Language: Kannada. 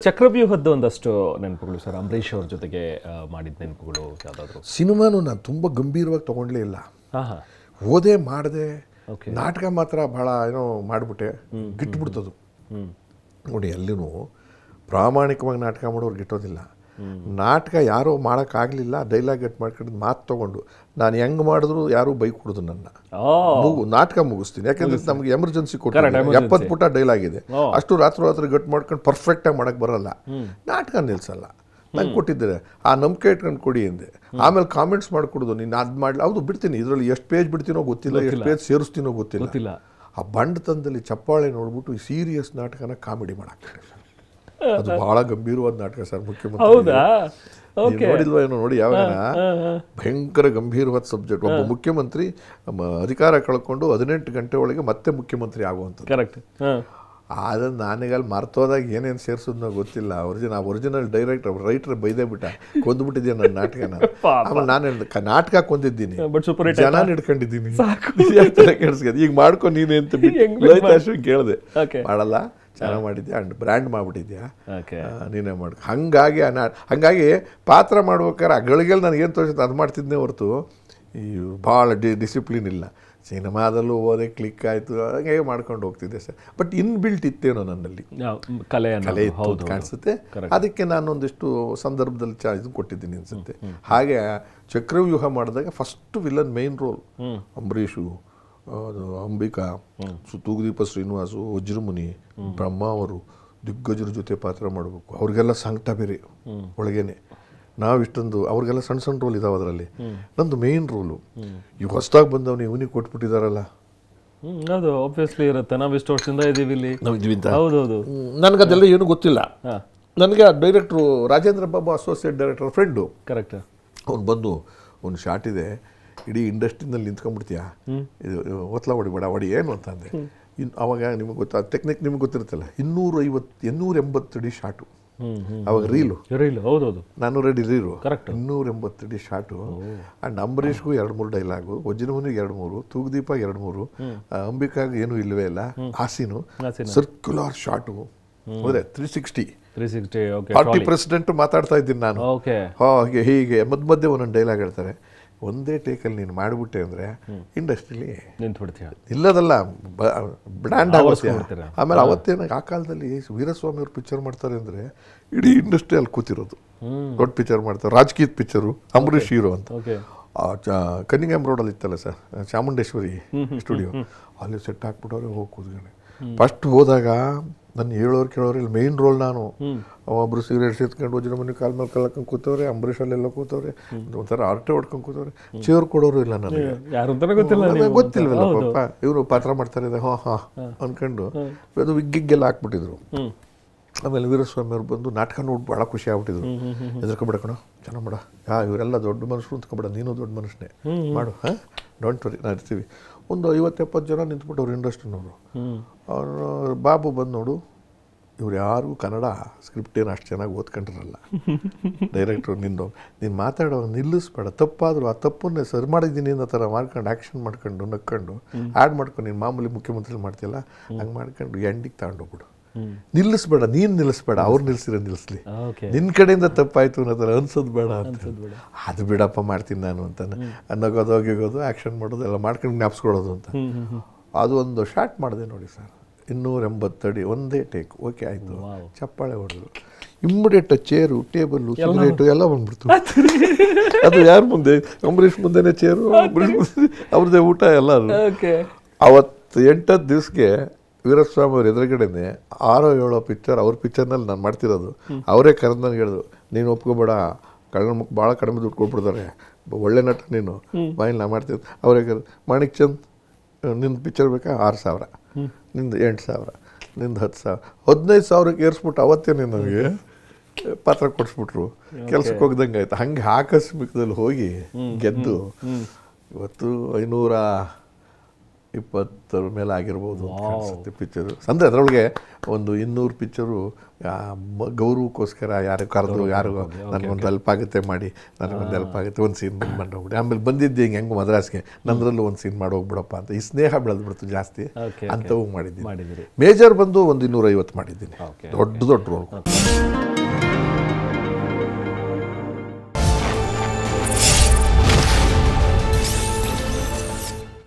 ಚಕ್ರವ್ಯೂಹದ್ದು ಒಂದಷ್ಟು ನೆನಪುಗಳು ಸರ್ ಅಂಬರೀಷ್ ಅವ್ರ ಜೊತೆಗೆ ಆ, ಮಾಡಿದ ನೆನಪುಗಳು ಯಾವುದಾದ್ರು ಸಿನಿಮಾನು ನಾನು ತುಂಬ ಗಂಭೀರವಾಗಿ ತೊಗೊಂಡ್ಲೇ ಇಲ್ಲ ಹಾಂ ಹಾಂ ಓದೇ ಮಾಡಿದೆ Okay. ನಾಟಕ ಮಾತ್ರ ಭಾಳ ಏನೋ ಮಾಡಿಬಿಟ್ಟೆ ಗಿಟ್ಬಿಡ್ತದು ಹ್ಞೂ ನೋಡಿ ಎಲ್ಲಿನೂ ಪ್ರಾಮಾಣಿಕವಾಗಿ ನಾಟಕ ಮಾಡೋರು ಗಿಟ್ಟೋದಿಲ್ಲ ನಾಟಕ ಯಾರೋ ಮಾಡೋಕ್ಕಾಗಲಿಲ್ಲ ಡೈಲಾಗ್ ಗಟ್ ಮಾಡ್ಕೊಂಡು ಮಾತು ತೊಗೊಂಡು ನಾನು ಹೆಂಗೆ ಮಾಡಿದ್ರು ಯಾರೂ ಬೈಕ್ ಕೊಡೋದು ನನ್ನ ಓ ಮುಗು ನಾಟಕ ಮುಗಿಸ್ತೀನಿ ಯಾಕಂದ್ರೆ ನಮಗೆ ಎಮರ್ಜೆನ್ಸಿ ಕೊಟ್ಟು emergency. ಎಪ್ಪತ್ತು ಪುಟ ಡೈಲಾಗ್ ಇದೆ ಓ. ಅಷ್ಟು ರಾತ್ರಿ ರಾತ್ರಿ ಗಟ್ ಮಾಡ್ಕೊಂಡು ಪರ್ಫೆಕ್ಟಾಗಿ ಮಾಡಕ್ಕೆ ಬರಲ್ಲ ನಾಟಕ ನಿಲ್ಸಲ್ಲ ನಂಗೆ ಕೊಟ್ಟಿದ್ದಾರೆ ಆ ನಂಬಿಕೆ ಇಟ್ಕೊಂಡು ಕೊಡಿ ಅಂದೆ ಆಮೇಲೆ ಕಾಮೆಂಟ್ಸ್ ಮಾಡ್ಕೊಡೋದು ನೀನು ಅದು ಮಾಡಲಿ ಹೌದು ಬಿಡ್ತೀನಿ ಇದರಲ್ಲಿ ಎಷ್ಟು ಪೇಜ್ ಬಿಡ್ತೀನೋ ಗೊತ್ತಿಲ್ಲ ಎಷ್ಟು ಪೇಜ್ ಸೇರಿಸ್ತೀನೋ ಗೊತ್ತಿಲ್ಲ ಗೊತ್ತಿಲ್ಲ ಆ ಬಂಡತನದಲ್ಲಿ ಚಪ್ಪಾಳೆ ನೋಡ್ಬಿಟ್ಟು ಈ ಸೀರಿಯಸ್ ನಾಟಕನ ಕಾಮಿಡಿ ಮಾಡಾಕ್ತಾರೆ ಅದು ಬಹಳ ಗಂಭೀರವಾದ ನಾಟಕ ಸರ್ ಮುಖ್ಯಮಂತ್ರಿ ಹೌದಾ ನೀವು ನೋಡಿಲ್ವಾ ಏನೋ ನೋಡಿ ಯಾವಾಗ ಭಯಂಕರ ಗಂಭೀರವಾದ ಸಬ್ಜೆಕ್ಟ್ ಒಬ್ಬ ಮುಖ್ಯಮಂತ್ರಿ ಮ- ಅಧಿಕಾರ ಕಳ್ಕೊಂಡು ಹದಿನೆಂಟು ಗಂಟೆ ಒಳಗೆ ಮತ್ತೆ ಮುಖ್ಯಮಂತ್ರಿ ಆಗುವಂಥದ್ದು ಕರೆಕ್ಟ್ ಹಾಂ ಅದನ್ನು ನಾನೀಗಲ್ಲಿ ಮರ್ತೋದಾಗ ಏನೇನು ಸೇರಿಸೋದ್ನೋ ಗೊತ್ತಿಲ್ಲ ಒರಿಜಿನ ಒರಿಜಿನಲ್ ಡೈರೆಕ್ಟರ್ ರೈಟರ್ ಬೈದೇ ಬಿಟ್ಟ ಕೊಂದ್ಬಿಟ್ಟಿದ್ದೆ ನನ್ನ ನಾಟಕನ ಪಾಪ. ಆಮೇಲೆ ನಾನು ಹೇಳ್ದೆ, ಕ- ನಾಟಕ ಕೊಂದಿದ್ದೀನಿ ಬಟ್ ಸೂಪರ್ ಹಿಟ್ ಜನ ಹಿಡ್ಕೊಂಡಿದ್ದೀನಿ ಕೆಡ್ಸ್ಕೊದ್ ಈಗ ಮಾಡ್ಕೊ ನೀನೆ ಅಂತ ಹೆಂಗ್ ಬಿಟ್ಟು ಕೇಳಿದೆ ಓಕೆ ಮಾಡಲ್ಲ ಚೆನ್ನಾಗಿ ಮಾಡಿದ್ಯಾ ಅಂಡ್ ಬ್ರ್ಯಾಂಡ್ ಮಾಡ್ಬಿಟ್ಟಿದ್ಯಾ ಓಕೆ ಆ, ನೀನೇ ಮಾಡ್ಕೊ ಹಂಗಾಗಿ ಆ ನಾ ಹಂಗಾಗಿ ಪಾತ್ರ ಮಾಡ್ಬೇಕಾದ್ರೆ ಆ ಗಳಿಗೆಲ್ಲಿ ನನಗೆ ಏನು ತೋರಿಸುತ್ತೆ ಅದು ಮಾಡ್ತಿದ್ದೆ ಹೊರತು ಈ ಭಾಳ ಡಿ ಡಿಸಿಪ್ಲಿನ್ ಇಲ್ಲ ಸಿನಿಮಾದಲ್ಲೂ ಓದೇ ಕ್ಲಿಕ್ ಆಯಿತು ಹಾಗೆ ಮಾಡ್ಕೊಂಡು ಹೋಗ್ತಿದ್ದೆ ಸರ್ ಬಟ್ ಇನ್ಬಿಲ್ಟ್ ಇತ್ತೇನೋ ನನ್ನಲ್ಲಿ ಕಲೆ ಕಲೆ ಅನ್ನೋದು ಇತ್ತು ಹೌದು ಅಂತ ಕಾಣಿಸುತ್ತೆ Correct. ಅದಕ್ಕೆ ನಾನೊಂದಿಷ್ಟು ಸಂದರ್ಭದಲ್ಲಿ ಚಾ ಇದು ಕೊಟ್ಟಿದ್ದೀನಿ ಅನ್ಸುತ್ತೆ ಹಾಗೆ ಚಕ್ರವ್ಯೂಹ ಮಾಡಿದಾಗ first villain main role Ambareesh ಅದು ಅಂಬಿಕಾ ಸು ತೂಗುದೀಪ ಶ್ರೀನಿವಾಸು ವಜ್ರಮುನಿ ಬ್ರಹ್ಮ ಅವರು ದಿಗ್ಗಜರ ಜೊತೆ ಪಾತ್ರ ಮಾಡಬೇಕು ಅವ್ರಿಗೆಲ್ಲ ಸಂಕಟ ಬೇರೆ ಒಳಗೇನೆ ನಾವು ಇಷ್ಟೊಂದು ಅವ್ರಿಗೆಲ್ಲ ಸಣ್ಣ ಸಣ್ಣ ರೋಲ್ ಇದಾವೆ ಅದರಲ್ಲಿ ನಂದು ಮೇನ್ ರೋಲು ಈಗ ಹೊಸ್ದಾಗಿ ಬಂದವನು ಇವನಿಗೆ ಕೊಟ್ಬಿಟ್ಟಿದಾರಲ್ಲ ಹ್ಮ್, ಅದು ಆಬ್ವಿಯಸ್ಲಿ ಇರುತ್ತೆ ನಾವು ಇಷ್ಟು ವರ್ಷದಿಂದ ಇದೀವಿ ಇಲ್ಲಿ ನಾವು ಇದೀವಿಂತ ಹೌದೌದು ನನಗದೆಲ್ಲ ಏನು ಗೊತ್ತಿಲ್ಲ ಹಾಂ ನನಗೆ ಆ director Rajendra Babu associate director friend correct ಅವ್ನು ಬಂದು ಒಂದು ಶಾಟ್ ಇದೆ ಇಡೀ ಇಂಡಸ್ಟ್ರಿನಲ್ಲಿ ನಿಂತ್ಕೊಂಡ್ಬಿಡ್ತೀಯಾ ಇದು ಇದು ಒತ್ಲ ಹೊಡಿಬೇಡ ಹೊಡಿ ಏನು ಅಂತಂದೆ ಇನ್ನು ಅವಾಗ ನಿಮಗೆ ಗೊತ್ತಾ ಟೆಕ್ನಿಕ್ ನಿಮಗೆ ಗೊತ್ತಿರುತ್ತಲ್ಲ ಇನ್ನೂರ ಐವತ್ತು ಇನ್ನೂರ ಎಂಬತ್ತು ಅಡಿ ಶಾಟು ಹ್ಮ್ ಹ್ಮ್ ಅವಾಗ ರೀಲು ಇರಲಿಲ್ಲ ಹೌದೌದು ನಾನ್ನೂರು ಅಡಿ ರೀರು Correct. ಇನ್ನೂರ ಎಂಬತ್ತು ಅಡಿ ಶಾಟು ಆ್ಯಂಡ್ ಅಂಬರೀಷ್ಗೂ ಎರಡು ಮೂರು ಡೈಲಾಗು ವಜ್ರಮುನಿಗೆ ಎರಡು ಮೂರು ತೂಗುದೀಪ ಎರಡು ಮೂರು ಆ, ಅಂಬಿಕಾಗೆ ಏನೂ ಇಲ್ಲವೇ ಇಲ್ಲ ಹಾಸಿನು ಆ scene. ಸರ್ಕ್ಯುಲರ್ ಶಾಟು ಅಂದರೆ three sixty three sixty okay forty president ಮಾತಾಡ್ತಾ ಇದ್ದೀನಿ ನಾನು ಓಕೆ ಹಾಗೆ ಹೀಗೆ ಮಧ್ಯ ಮಧ್ಯೆ ಒಂದೊಂದು ಡೈಲಾಗ್ ಹೇಳ್ತಾರೆ ಒಂದೇ ಟೇಕಲ್ಲಿ ನೀನು ಮಾಡಿಬಿಟ್ಟೆ ಅಂದರೆ ಇಂಡಸ್ಟ್ರಿಲಿ ನಿಂತು ಬಿಡ್ತೀಯ ಇಲ್ಲದಲ್ಲ ಬ್ರ್ಯಾಂಡ್ ಆಗುತ್ತೆ ಆವರಿಸ್ಕೊಂಡ್ಬಿಡ್ತೀರ. ಆಮೇಲೆ ಅವತ್ತೇನ ಆ ಕಾಲದಲ್ಲಿ ವೀರಸ್ವಾಮಿ ಅವ್ರು ಪಿಕ್ಚರ್ ಮಾಡ್ತಾರೆ ಅಂದರೆ ಇಡೀ ಇಂಡಸ್ಟ್ರಿ ಅಲ್ಲಿ ಕೂತಿರೋದು ದೊಡ್ಡ ಪಿಕ್ಚರ್ ಮಾಡ್ತಾರೆ ರಾಜಕೀಯದ ಪಿಕ್ಚರು ಅಂಬರೀಷ್ ಹೀರೋ ಅಂತ ಓಕೆ ಆ ಚ ಕನ್ನಿಂಗಮ್ ರೋಡಲ್ಲಿ ಇತ್ತಲ್ಲ ಸರ್ ಚಾಮುಂಡೇಶ್ವರಿ ಸ್ಟುಡಿಯೋ ಅಲ್ಲಿ ಸೆಟ್ ಹಾಕ್ಬಿಟ್ಟವ್ರೆ ಹೋಗಿ ಕೂತ್ಕೊಂಡೆ ಫಸ್ಟ್ ಹೋದಾಗ ನನ್ನ ಹೇಳೋರು ಕೇಳೋರು ಇಲ್ಲಿ ಮೇನ್ ರೋಲ್ ನಾನು ಒಬ್ಬರು ಸಿಗರೇಟ್ ಸೇತ್ಕೊಂಡು ವಜ್ರ ಮನೆ ಕಾಲ್ ಮೇಲೆ ಕಲ್ಕೊಂಡು ಕೂತವ್ರೆ ಅಂಬರೀಷ್ ಅಲ್ಲೆಲ್ಲ ಕೂತವ್ರೆ ಒಂಥರ ಆರ್ಟೆ ಹೊಡ್ಕೊಂಡು ಕೂತವ್ರೆ ಚೇರ್ ಕೊಡೋರು ಇಲ್ಲ ನನಗೆ ಯಾರು ಅಂತಾನೆ ಗೊತ್ತಿಲ್ಲ ನನಗೆ ನೀವು ಗೊತ್ತಿಲ್ವಲ್ಲ ಪಾಪ ಇವರು ಪಾತ್ರ ಮಾಡ್ತಾರೆ ಇದು, ಹಾ ಹಾ ಅನ್ಕೊಂಡು ಅದು ವಿಗ್ಗಿಗೆಲ್ಲ ಹಾಕ್ಬಿಟ್ಟಿದ್ರು ಹ್ಮ್ ಆಮೇಲೆ ವೀರಸ್ವಾಮಿ ಅವ್ರು ಬಂದು ನಾಟಕ ನೋಡಿ ಭಾಳ ಖುಷಿ ಆಗ್ಬಿಟ್ಟಿದ್ರು ಹೆದರ್ಕೊಬೇಡ ಕಣ ಚೆನ್ನಾಗಿ ಮಾಡ ಹಾ ಇವರೆಲ್ಲ ದೊಡ್ಡ ಮನುಷ್ಯರು ಅಂತ್ಕೊಬೇಡ ನೀನು ದೊಡ್ಡ ಮನುಷ್ಯನೇ ಮಾಡು ಹಾಂ ಡೋಂಟ್ ವರಿ ನಾ ಇರ್ತೀವಿ ಒಂದು ಐವತ್ತು ಎಪ್ಪತ್ತು ಜನ ನಿಂತ್ಬಿಟ್ಟವ್ರು ಇಂಡಸ್ಟ್ರಿನವರು ಹ್ಮ್ ಅವರು ಬಾಬು ಬಂದು ನೋಡು ಇವ್ರು ಯಾರಿಗೂ ಕನ್ನಡ ಸ್ಕ್ರಿಪ್ಟ್ ಏನು ಅಷ್ಟು ಚೆನ್ನಾಗಿ ಓದ್ಕೊಂಡಿರಲ್ಲ ಡೈರೆಕ್ಟ್ರು ನಿಂದು ನೀನು ಮಾತಾಡೋ ನಿಲ್ಲಿಸ್ಬೇಡ ತಪ್ಪಾದರೂ ಆ ತಪ್ಪನ್ನೇ ಸರಿ ಮಾಡಿದ್ದೀನಿ ಅನ್ನೋ ಥರ ಮಾಡ್ಕೊಂಡು ಆ್ಯಕ್ಷನ್ ಮಾಡ್ಕೊಂಡು ನಕ್ಕೊಂಡು ಆ್ಯಡ್ ಮಾಡ್ಕೊಂಡು ನೀನು ಮಾಮೂಲಿ ಮುಖ್ಯಮಂತ್ರಿ ಮಾಡ್ತಿಲ್ಲ ಹಂಗೆ ಮಾಡ್ಕೊಂಡು ಎಂಡಿಗೆ ತಗೊಂಡೋಗ್ಬಿಡು ನಿಲ್ಲಿಸ್ಬೇಡ ನೀನು ನಿಲ್ಲಿಸ್ಬೇಡ ಅವ್ರು ನಿಲ್ಸಿರೋ ನಿಲ್ಲಿಸ್ಲಿ ಓಕೆ ನಿನ್ನ ಕಡೆಯಿಂದ ತಪ್ಪಾಯ್ತು ಅನ್ನೋ ಥರ ಅನ್ಸೋದು ಬೇಡ ಅಂತ ಅದು ಬಿಡಪ್ಪ ಮಾಡ್ತೀನಿ ನಾನು ಅಂತಾನೆ ನಗೋದು ಹೋಗಿಗೋದು ಆ್ಯಕ್ಷನ್ ಮಾಡೋದು ಎಲ್ಲ ಮಾಡ್ಕೊಂಡು ಜ್ಞಾಪಿಸ್ಕೊಳ್ಳೋದು ಅಂತ ಹ್ಮ್ ಹ್ಮ್ ಹ್ಮ್ ಅದು ಒಂದು ಶಾರ್ಟ್ ಮಾಡಿದೆ ನೋಡಿ ಸರ್ ಇನ್ನೂರ ಎಂಬತ್ತಡಿ ಒಂದೇ ಟೇಕ್ ಓಕೆ ಆಯಿತು Wow. ಚಪ್ಪಾಳೆ ಹೊಡೆದ್ರು ಇಮ್ಮಿಡಿಯೇಟ್ ಚೇರು ಟೇಬಲ್ಲು ಸಿಗರೇಟು ಎಲ್ಲ ಬಂದ್ಬಿಡ್ತು ಅದು ಯಾರ ಮುಂದೆ ಅಂಬರೀಷ್ ಮುಂದೆನೇ ಚೇರು ಅಂಬರೀಷ್ ಮುಂದೆ ಅವ್ರದ್ದೇ ಊಟ ಎಲ್ಲ ಅದು ಓಕೆ ಅವತ್ತು ಎಂಟತ್ತು ದಿವಸಕ್ಕೆ ವೀರಸ್ವಾಮಿ ಅವ್ರ ಎದುರುಗಡೆನೆ ಆರೋ ಏಳೋ ಪಿಕ್ಚರ್ ಅವ್ರ ಪಿಕ್ಚರ್ನಲ್ಲಿ ನಾನು ಮಾಡ್ತಿರೋದು ಅವರೇ ಕರೆದು ನನಗೆ ಹೇಳಿದ್ರು ನೀನು ಒಪ್ಕೋಬೇಡ ಕಳ್ಳ ಮುಖ ಭಾಳ ಕಡಿಮೆ ದುಡ್ಡು ಕೊಟ್ಬಿಡ್ತಾರೆ ಬ- ಒಳ್ಳೆ ನಟ ನೀನು ಬಾಯಿಲ್ ನಾ ಮಾಡ್ತಿದ್ದೆ ಅವರೇ ಕರೆದು ಮಾಣಿಕ್ ಚಂದ್ ನಿನ್ನ ಪಿಕ್ಚರ್ ಬೇಕಾ ಆರು ಸಾವಿರ ನಿಂದು ಎಂಟು ಸಾವಿರ ನಿಂದು ಹತ್ತು ಸಾವಿರ ಹದಿನೈದು ಸಾವಿರಕ್ಕೆ ಏರಿಸ್ಬಿಟ್ಟು ಅವತ್ತೇನೆ ನನಗೆ ಪತ್ರ ಕೊಡಿಸ್ಬಿಟ್ರು ಕೆಲ್ಸಕ್ಕೆ ಹೋಗ್ದಂಗೆ ಆಯ್ತು ಹಂಗೆ ಆಕಸ್ಮಿಕದಲ್ಲಿ ಹೋಗಿ ಗೆದ್ದು ಇವತ್ತು ಐನೂರ ಇಪ್ಪತ್ತರ ಮೇಲೆ ಆಗಿರ್ಬೋದು ಅಂತ ಕಾಣಿಸುತ್ತೆ ಪಿಕ್ಚರು ಅಂದರೆ ಅದರೊಳಗೆ ಒಂದು ಇನ್ನೂರು ಪಿಕ್ಚರು ಗೌರವಕ್ಕೋಸ್ಕರ ಯಾರು ಕರೆದು ಯಾರು ನನಗೊಂದು ಹೆಲ್ಪ್ ಆಗುತ್ತೆ ಮಾಡಿ ನನಗೊಂದು ಹೆಲ್ಪ್ ಆಗುತ್ತೆ ಒಂದು ಸೀನ್ ಬಂದು ಮಾಡೋಗ್ಬಿಡಿ ಆಮೇಲೆ ಬಂದಿದ್ದೆ ಹಿಂಗೆ ಹೆಂಗೆ ಮದ್ರಾಸ್ಗೆ ನಂದ್ರಲ್ಲೂ ಒಂದು ಸೀನ್ ಮಾಡೋಗ್ಬಿಡಪ್ಪ ಅಂತ ಈ ಸ್ನೇಹ ಬೆಳೆದ್ಬಿಡ್ತು ಜಾಸ್ತಿ Okay, okay. ಅಂಥವು ಮಾಡಿದ್ದೀನಿ ಮಾಡಿದಿರಿ ಮೇಜರ್ ಬಂದು ಒಂದು ಇನ್ನೂರೈವತ್ತು ಮಾಡಿದ್ದೀನಿ Okay, ದೊಡ್ಡ ದೊಡ್ಡ ರೋಲ್